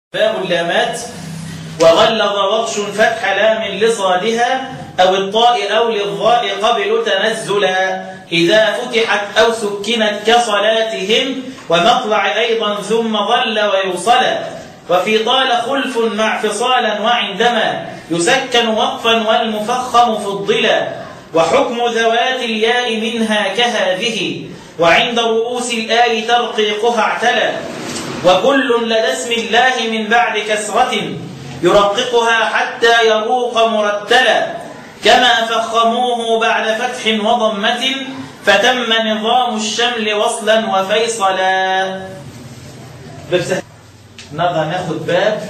باب اللامات وغلظ وقش فتح لام لصادها أو الطاء أو للضاء قبل تنزلا إذا فتحت أو سكنت كصلاتهم ومطلع أيضا ثم ظل ويوصلا وفي طال خلف مع فصالا وعندما يسكن وقفا والمفخم فضلا وحكم ذوات الياء منها كهذه وعند رؤوس الآي ترقيقها اعتلى وكل لدى اسم الله من بعد كسرة يرققها حتى يروق مرتلا كما فخموه بعد فتح وضمة فتم نظام الشمل وصلا وفيصلا باب سهل النهارده هناخد باب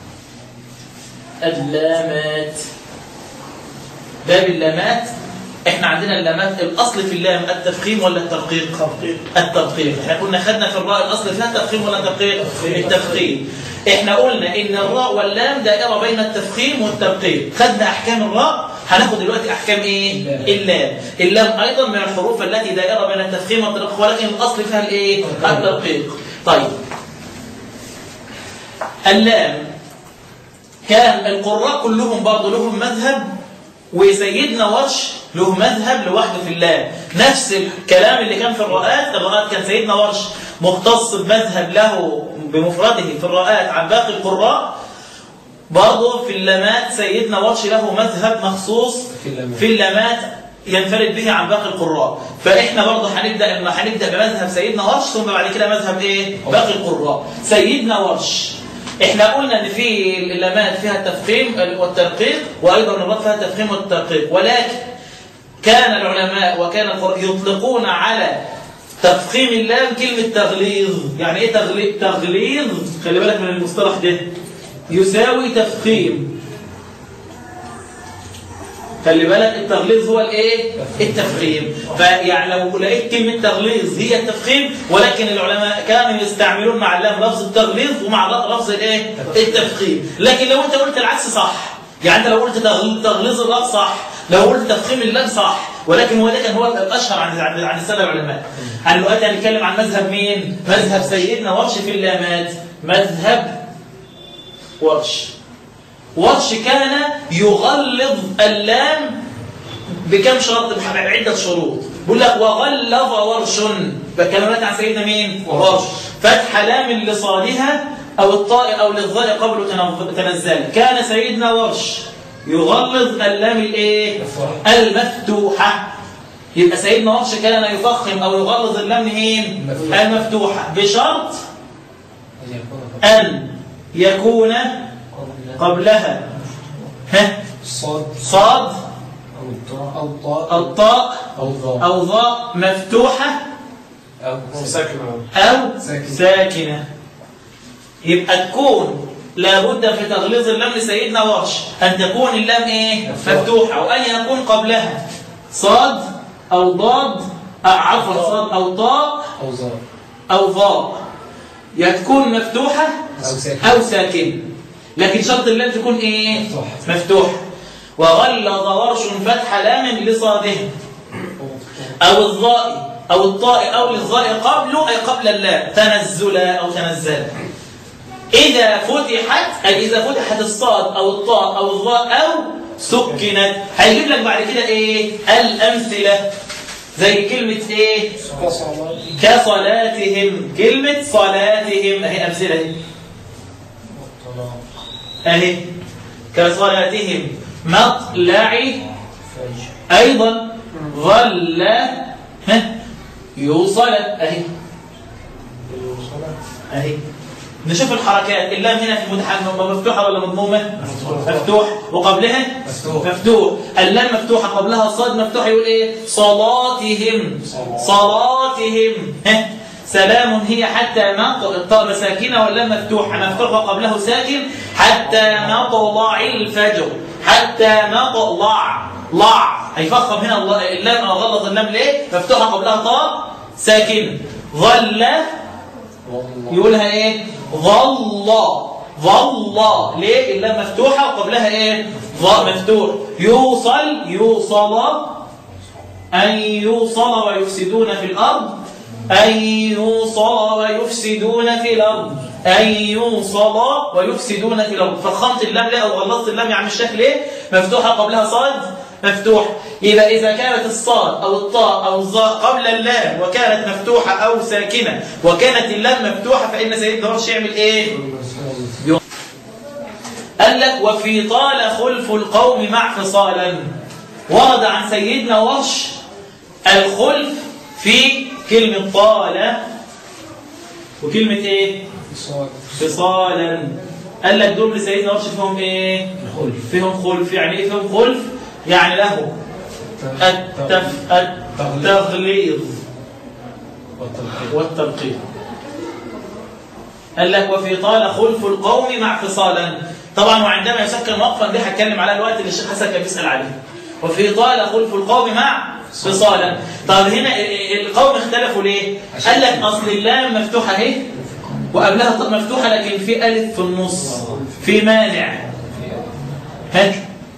اللامات باب اللامات احنا عندنا اللامات الاصل في اللام التفخيم ولا الترقيق الترقيق احنا كنا خدنا في الراء الاصل فيها تفخيم ولا ترقيق التفخيم احنا قلنا ان الراء واللام دائره بين التفخيم والترقيق خدنا احكام الراء هناخد دلوقتي احكام ايه اللام اللام ايضا من الحروف التي دائره بين التفخيم والترقيق ولكن الاصل فيها الايه الترقيق طيب اللام كان القراء كلهم برضه لهم مذهب وسيدنا ورش له مذهب لوحده في اللام نفس الكلام اللي كان في الرؤات الرؤات كان سيدنا ورش مختص بمذهب له بمفرده في الرؤات عن باقي القراء برضه في اللامات سيدنا ورش له مذهب مخصوص في اللامات ينفرد به عن باقي القراء فاحنا برضه هنبدا هنبدا بمذهب سيدنا ورش ثم بعد كده مذهب ايه باقي القراء سيدنا ورش احنا قلنا ان في اللامات فيها التفخيم والترقيق وايضا الرد فيها التفخيم والترقيق ولكن كان العلماء وكان يطلقون على تفخيم اللام كلمة تغليظ يعني ايه تغليظ تغليظ خلي بالك من المصطلح ده يساوي تفخيم خلي بالك التغليظ هو الايه التفخيم فيعني لو لقيت كلمه تغليظ هي التفخيم ولكن العلماء كانوا يستعملون مع اللام لفظ التغليظ ومع لفظ الايه التفخيم لكن لو انت قلت العكس صح يعني انت لو قلت تغليظ اللام صح لو قلت تفخيم اللام صح ولكن هو ده كان هو الاشهر عن عن عن الساده العلماء عن دلوقتي هنتكلم عن مذهب مين مذهب سيدنا ورش في اللامات مذهب ورش ورش كان يغلظ اللام بكم شرط بعدة شروط بيقول لك وغلظ ورش بكلمات عن سيدنا مين ورش فتح لام لصالها او الطاء او للظاء قبل تنزل كان سيدنا ورش يغلظ اللام الايه المفتوحه يبقى سيدنا ورش كان يفخم او يغلظ اللام مين المفتوحه بشرط ان يكون قبلها ها صاد صاد أو الطاء أو الطاء الطاء أو ضاء أو ضاء مفتوحة أو ساكن أو ساكنة. ساكنة يبقى تكون لابد في تغليظ اللام لسيدنا ورش أن تكون اللام إيه؟ مفتوحة. مفتوحة وأن يكون قبلها صاد أو ضاد آه، عفوا صاد أو طاء أو ظاء أو ضاء يا تكون مفتوحة أو ساكن أو ساكن لكن شرط اللام تكون إيه؟ مفتوحة. مفتوح وغلظ ورش فتح لام لصاده أو الظاء أو الطاء أو للظاء قبله أي قبل اللام تنزلا أو تنزلا إذا فتحت أي إذا فتحت الصاد أو الطاء أو الظاء أو سكنت هيجيب لك بعد كده إيه الأمثلة زي كلمة إيه كصلاة كصلاتهم كلمة صلاتهم أهي أمثلة أهي والطلاق أهي كصلاتهم مطلع فجر أيضا ظل ها يوصل أهي بالوصلة أهي نشوف الحركات اللام هنا في المتحرك مفتوحة ولا مضمومة؟ مفتوح وقبلها مفتوح. مفتوح اللام مفتوحة قبلها الصاد مفتوح يقول إيه؟ صلاتهم صلاتهم ها سلام هي حتى ما الطاء ساكنة واللام مفتوحة مفتوحة قبله ساكن حتى مطلع الفجر حتى مطلع لع هيفخم هنا الله- اللام أو غلط اللام ليه؟ مفتوحة قبلها طاء ساكن ظل والله يقولها ايه ظل ظل ليه اللام مفتوحه وقبلها ايه ظاء مفتوح يوصل يوصل ان يوصل ويفسدون في الارض ان يوصل ويفسدون في الارض أن يوصلا ويفسدون في الأرض فخمت اللام لا أو غلظت اللام يعني الشكل إيه مفتوحة قبلها صاد مفتوح يبقى إذا كانت الصاد أو الطاء أو الظاء قبل اللام وكانت مفتوحة أو ساكنة وكانت اللام مفتوحة فإن سيدنا ورش يعمل إيه قال لك وفي طال خلف القوم مع فصالا ورد عن سيدنا ورش الخلف في كلمة طال وكلمة ايه اتصال فصالا قال لك دول لسيدنا ورش فيهم ايه خلف فيهم خلف يعني ايه فيهم خلف يعني له التف... التغليظ والتلقين والتلقين قال لك وفي طال خلف القوم مع فصالا طبعا وعندما يسكن وقفا دي هتكلم على الوقت اللي الشيخ حسن كان بيسال عليه وفي طال خلف القوم مع فصالا طب هنا القوم اختلفوا ليه قال لك اصل اللام مفتوحه اهي وقبلها طب مفتوحه لكن في الف في النص في مانع هات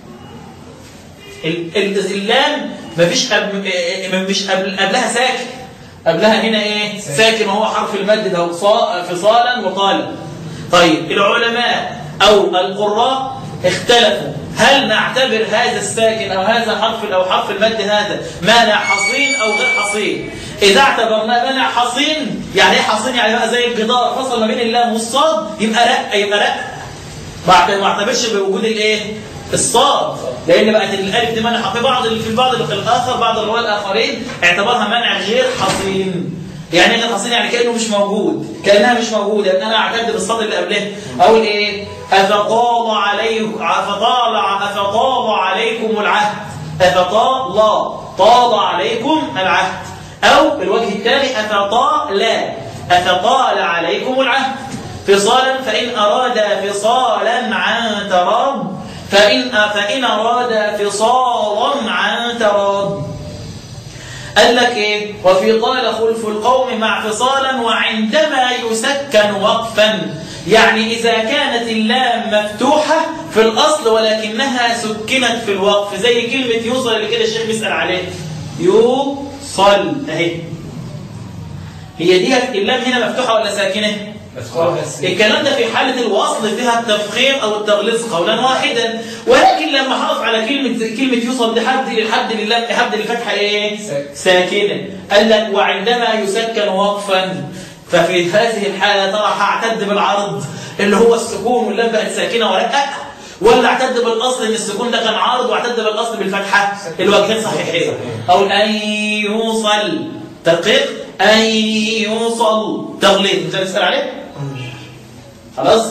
ال- ال- اللام مفيش قبل مش قبل قبلها ساكن قبلها هنا ايه ساكن وهو حرف المد ده صا- فصالا وطالا طيب العلماء او القراء اختلفوا هل نعتبر هذا الساكن او هذا حرف او حرف المد هذا مانع حصين او غير حصين اذا اعتبرناه مانع حصين يعني ايه حصين يعني بقى زي الجدار فصل ما بين اللام والصاد يبقى رق يبقى رق ما اعت- ما اعتبرش بوجود الايه الصاد لان بقت الالف دي منع في بعض في البعض الاخر بعض الرواه الاخرين اعتبرها منع غير حصين يعني ايه غير حصين يعني كانه مش موجود كانها مش موجوده ان انا اعتد بالصاد اللي قبلها اقول ايه افطال عليكم افطال افطال عليكم العهد افطال طال عليكم العهد او الوجه الثاني افطال افطال عليكم العهد فصالا فإن أراد فصالا عن تراب فإن فإن أراد فصالا عن تراب قال لك إيه وفي طال خلف القوم مع فصالا وعندما يسكن وقفا يعني إذا كانت اللام مفتوحة في الأصل ولكنها سكنت في الوقف زي كلمة يوصل اللي كده الشيخ بيسأل عليه يوصل أهي هي دي اللام هنا مفتوحة ولا ساكنة؟ الكلام ده في حالة الوصل فيها التفخيم أو التغليظ قولا واحدا ولكن لما حرف على كلمة كلمة يوصل دي حد للحد لله لحد الفتحة إيه؟ ساكنة قال لك وعندما يسكن وقفا ففي هذه الحالة ترى هعتد بالعرض اللي هو السكون واللام بقت ساكنة ورقة ولا اعتد بالاصل ان السكون ده كان عارض واعتد بالاصل بالفتحه الوجهين صحيحين او ان يوصل تدقيق ان يوصل تغليظ انت بتسال عليه خلاص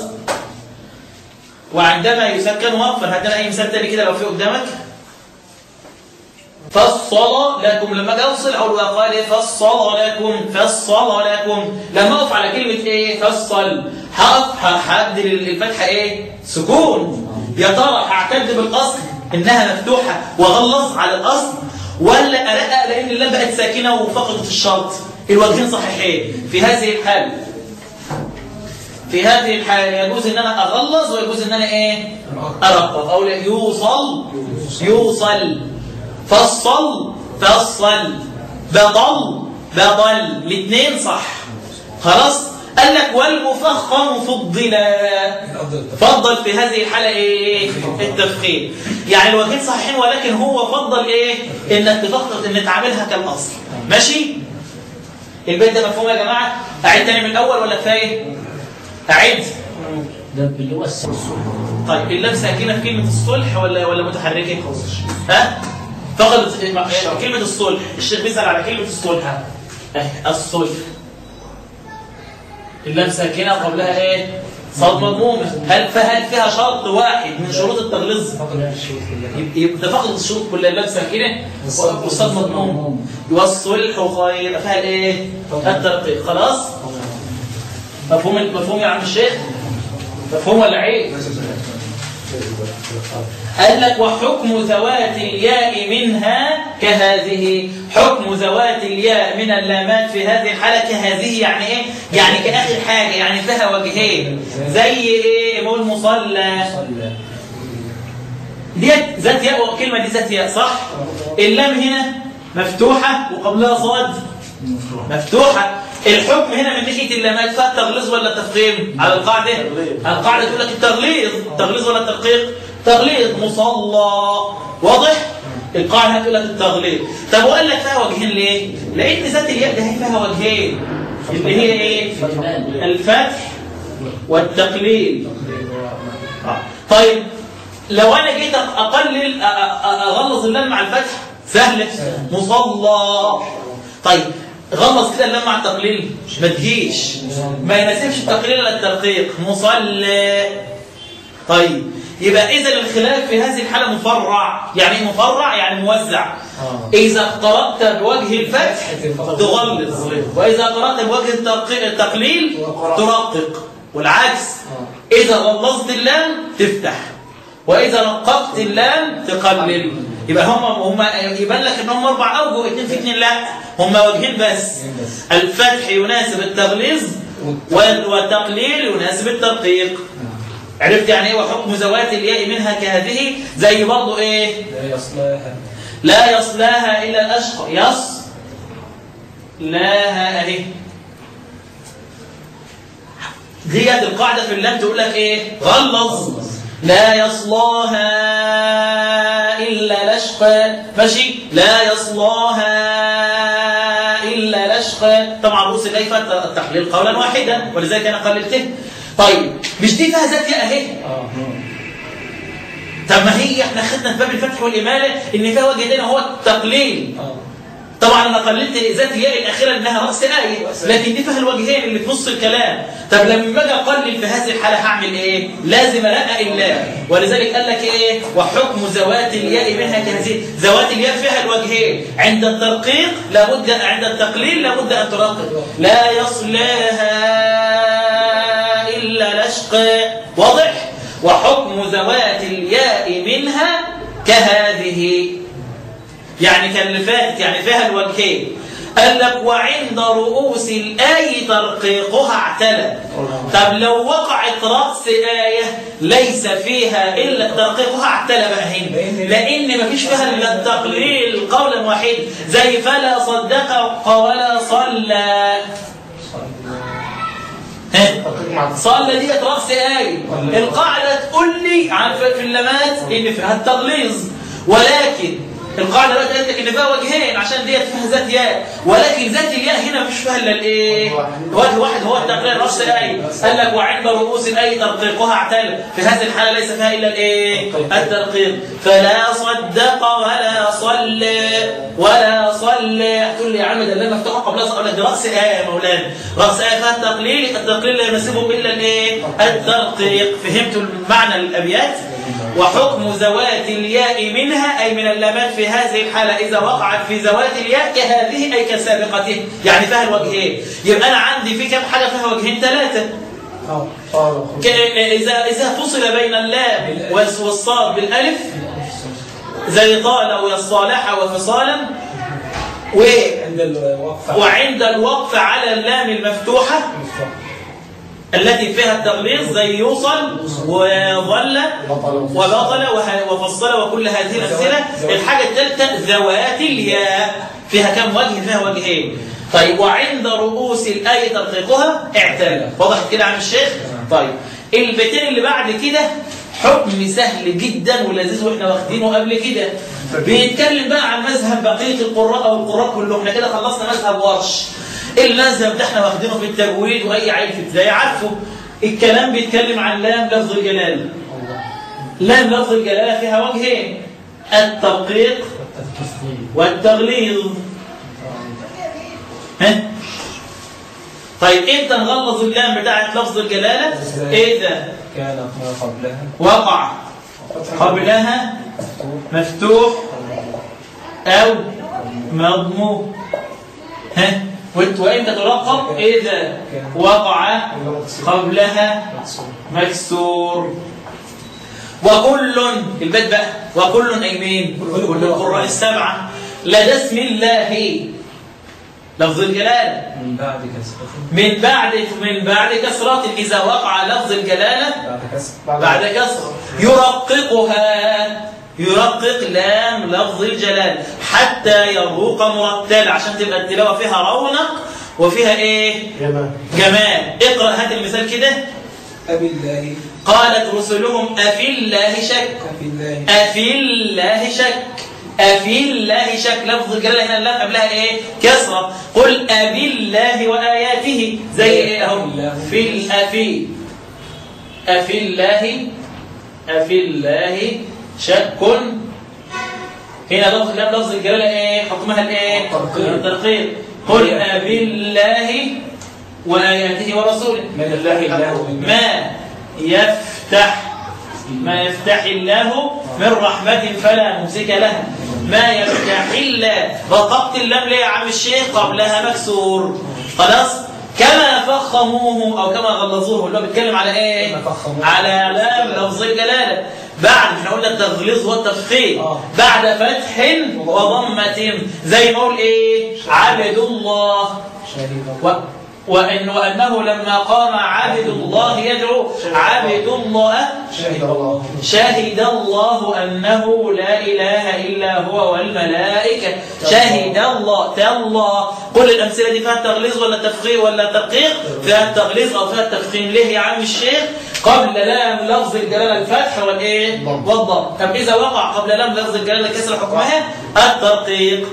وعندما يسكن وقفا هات لنا اي مثال تاني كده لو في قدامك فصل لكم لما اجي اوصل اقول وقال فصل لكم فصل لكم لما اقف على كلمه ايه فصل هقف هعدل الفتحه ايه سكون يا ترى هعتد بالاصل انها مفتوحه واغلظ على الاصل ولا ارقق لان اللام بقت ساكنه وفقدت الشرط الوجهين صحيحين في هذه الحاله في هذه الحالة يجوز ان انا اغلظ ويجوز ان انا ايه ارقق اقول يوصل يوصل فصل فصل بضل بضل الاثنين صح خلاص قال لك والمفخم فضل فضل في هذه الحالة ايه التفخيم يعني الوجهين صحيحين ولكن هو فضل ايه انك تفخم ان تعملها كالاصل ماشي البيت ده مفهوم يا جماعة اعيد تاني من الاول ولا كفايه أعد ده اللي هو السبب طيب اللام ساكنة في كلمة الصلح ولا ولا متحركة؟ ها؟ فقط كلمة الصلح الشيخ بيسأل على كلمة الصلح أهي الصلح اللام ساكنة قبلها إيه؟ صوت مضمومة هل فهل فيها شرط واحد من شروط التغليظ؟ يبقى فقط الشروط كلها اللام ساكنة والصوت مضموم والصلح خير فيها الإيه؟ الترقيق خلاص؟ مفهوم مفهوم يا عم الشيخ مفهوم ولا عيب قال لك وحكم ذوات الياء منها كهذه حكم ذوات الياء من اللامات في هذه الحالة كهذه يعني ايه يعني كآخر حاجة يعني فيها وجهين زي ايه يقول مصلى ديت ذات ياء والكلمة دي ذات ياء صح اللام هنا مفتوحة وقبلها صاد مفتوحة الحكم هنا من ناحيه اللامات فيها التغليظ ولا التفخيم على القاعده القاعده تقول لك التغليظ تغليظ ولا التدقيق تغليظ مصلى واضح القاعده هتقول لك التغليظ طب وقال لك فيها وجهين ليه لان ذات الياء ده هي فيها وجهين اللي هي ايه الفتح والتقليل آه. طيب لو انا جيت اقلل أ- أ- اغلظ اللام مع الفتح سهله مصلى طيب غلظ كده اللام مع التقليل ما تجيش ما يناسبش التقليل ولا الترقيق مصلى طيب يبقى اذا الخلاف في هذه الحاله مفرع يعني ايه مفرع يعني موزع آه. اذا قرات بوجه الفتح تغلظ واذا قرات بوجه الترقي- التقليل ترقق والعكس اذا غلظت اللام تفتح واذا رققت اللام تقلل يبقى هم هم يبان لك ان هم اربع اوجه اثنين في اثنين لا هم وجهين بس الفتح يناسب التغليظ وال- والتقليل يناسب الترقيق عرفت يعني ايه وحكم ذوات الياء منها كهذه زي برضه ايه لا يصلاها لا يصلاها الا الاشقى يص لاها اهي ديت القاعده في اللام تقول لك ايه غلظ لا يصلاها الا الاشقى ماشي لا يصلاها الا الاشقى طبعا رؤوس الايفه التحليل قولا واحدا ولذلك انا قللته طيب مش دي فيها ذات ياء اهي اه طب ما هي احنا خدنا في باب الفتح والإمالة ان فيها وجه تاني هو التقليل اه طبعا انا قللت ذات الياء الاخيره انها راس ايه لكن دي فيها الوجهين اللي في نص الكلام طب لما اجي اقلل في هذه الحاله هعمل ايه لازم ارقق اللام ولذلك قال لك ايه وحكم ذوات الياء منها كهذه ذوات الياء فيها الوجهين عند الترقيق لابد عند التقليل لابد ان ترقق لا يصلاها الا الاشقى واضح وحكم ذوات الياء منها كهذه يعني كان اللي فاتت يعني فيها الوجهين قال لك وعند رؤوس الآية ترقيقها اعتلى طب لو وقعت رأس آية ليس فيها إلا ترقيقها اعتلى بقى هنا لأن ما فيش فيها إلا التقليل قولا واحد زي فلا صدق ولا صلى ها؟ صلى ديت رأس آية القاعدة تقول لي عن في اللمات إن فيها التغليظ ولكن القاعدة بقى قالت لك إن فيها وجهين عشان ديت فيها ذات ياء ولكن ذات الياء هنا مش فيها إلا الإيه؟ وجه واحد هو التقليل رأس آية قال لك وعند رؤوس الآية ترقيقها اعتل في هذه الحالة ليس فيها إلا الإيه؟ الترقيق فلا صدق ولا صلى ولا صلى تقول لي يا عم ده اللام مفتوحة قبلها أقول لك دي رأس آية يا مولانا رأس آية فيها التقليل التقليل لا يناسبه إلا الإيه؟ الترقيق فهمتوا معنى الأبيات؟ وحكم ذوات الياء منها أي من اللامات في هذه الحالة إذا وقعت في ذوات الياء كهذه أي كسابقته يعني فيها الوجهين يبقى أنا عندي في كم حاجة فيها وجهين ثلاثة اه اه ك- إذا إذا فصل بين اللام والس- والصاد بالألف زي طال أو يصالح وفصالا و عند الوقفة وعند الوقف على اللام المفتوحة التي فيها التغليظ زي يوصل وظل وبطل وه- وفصل وكل هذه الأمثلة الحاجة الثالثة ذوات الياء فيها كم وجه فيها وجهين طيب وعند رؤوس الآية ترقيقها اعتلى وضحت كده عن الشيخ طيب البيتين اللي بعد كده حكم سهل جدا ولذيذ واحنا واخدينه قبل كده بيتكلم بقى عن مذهب بقية القراء او القراء كلهم احنا كده خلصنا مذهب ورش المذهب ده احنا واخدينه في التجويد واي عيل في ابتدائي عارفه الكلام بيتكلم عن لام لفظ الجلاله لام لفظ الجلاله فيها وجهين الترقيق والتغليظ ها طيب امتى نغلظ اللام بتاعت لفظ الجلاله اذا كانت ما قبلها وقع قبلها مفتوح او مضموم ها وانت وامتى ترقب اذا وقع قبلها مكسور وكل البيت بقى وكل اي مين كل القراء السبعه لدى اسم الله لفظ الجلاله من بعد كسرة من بعد من بعد كسرة إذا وقع لفظ الجلالة بعد كسر بعد كسر يرققها يرقق لام لفظ الجلال حتى يروق مرتل عشان تبقى التلاوة فيها رونق وفيها ايه جماعة كمان اقرأ هات المثال كده أبي الله قالت رسلهم أفي الله شك أبي الله أفي الله شك أفي الله شك لفظ الجلالة هنا اللام قبلها إيه كسرة قل أبي الله وآياته زي إيه أهو في الأفي أفي الله أفي الله شك هنا لفظ اللام لفظ الجلالة إيه حكمها الإيه الترقيق. الترقيق قل أبي الله وآياته ورسوله من الله الله ما يفتح ما يفتح الله من رحمة فلا ممسك لها ما يفتح الله رقبت اللام ليه يا عم الشيخ قبلها مكسور خلاص كما فخموه او كما غلظوه اللي هو بيتكلم على ايه كما فخموه. على اعلام لفظ الجلاله بعد احنا قلنا التغليظ والتفخيم آه. بعد فتح وضمه زي ما اقول ايه عبد الله شهيد و... وإن وأنه لما قام عبد الله يدعو عبد الله شهد الله شهد الله أنه لا إله إلا هو والملائكة شهد الله تالله كل الأمثلة دي فيها تغليظ ولا تفخير ولا تدقيق فيها التغليظ أو فيها التفخيم ليه يا عم الشيخ قبل لام لفظ الجلالة الفتح والإيه والضم طب إذا وقع قبل لام لفظ الجلالة كسر حكمها الترقيق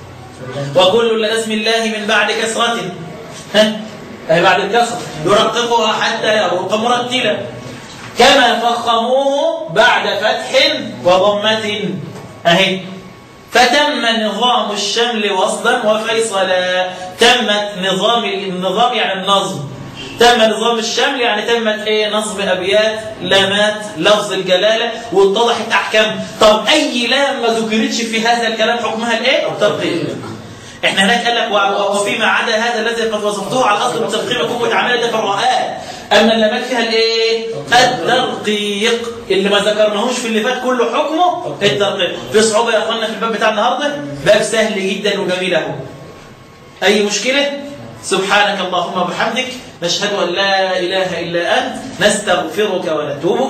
وكل لدى اسم الله من بعد كسرة ها أي بعد الكسر يرققها حتى يروق مرتلا كما فخموه بعد فتح وضمة أهي فتم نظام الشمل وصلا وفيصلا تمت نظام النظام يعني النظم تم نظام الشمل يعني تمت ايه نصب ابيات لامات لفظ الجلاله واتضحت احكام طب اي لام ما ذكرتش في هذا الكلام حكمها الايه الترقيق احنا هناك قال لك و- وفيما عدا هذا الذي قد وصفته على الاصل بالتفخيم يكون متعامله تفرعات اما اللامات فيها الايه الترقيق اللي ما ذكرناهوش في اللي فات كله حكمه الترقيق في صعوبه يا اخوانا في الباب بتاع النهارده باب سهل جدا وجميل اهو اي مشكله سبحانك اللهم وبحمدك نشهد ان لا اله الا انت نستغفرك ونتوب